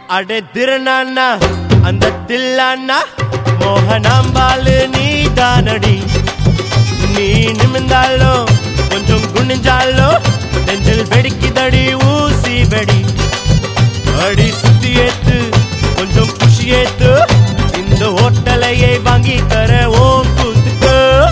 அடே திருநாண்ணா அந்த தில்லாண்ணா மோகனாம்பாலு நீ தானடி நீ நிமிந்தாலும் கொஞ்சம் குனிஞ்சாலும் நெஞ்சில் வெடிக்குதடி ஊசி வெடி அடி சுத்தி ஏத்து கொஞ்சம் குஷி ஏத்து இந்த ஹோட்டலையை வாங்கி தர ஓ கூத்துக்கு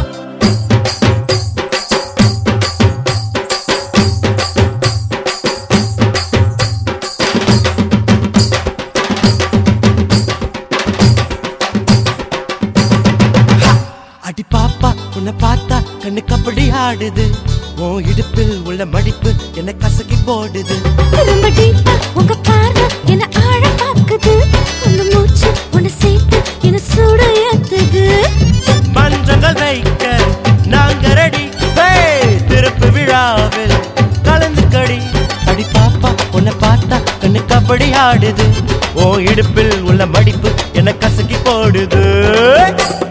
அடி பாப்பா உன்னை பார்த்தா கண்ணுக்கு அப்படி ஆடுது உன் இடுப்பில் உள்ள மடிப்பு என்னை கசக்கி போடுது ரொம்ப டீப்பா உங்க பார்வை என்ன ஆழ பாக்குது உங்க மூச்சு உன்னை சேர்த்து என்ன சூட ஏத்துது மன்றங்கள் வைக்க நாங்க ரெடி திருப்பு விழாவில் கலந்து கடி அடி பாப்பா உன்னை பார்த்தா கண்ணுக்கு அப்படி ஆடுது உன் இடுப்பில் உள்ள மடிப்பு என்னை கசக்கி போடுது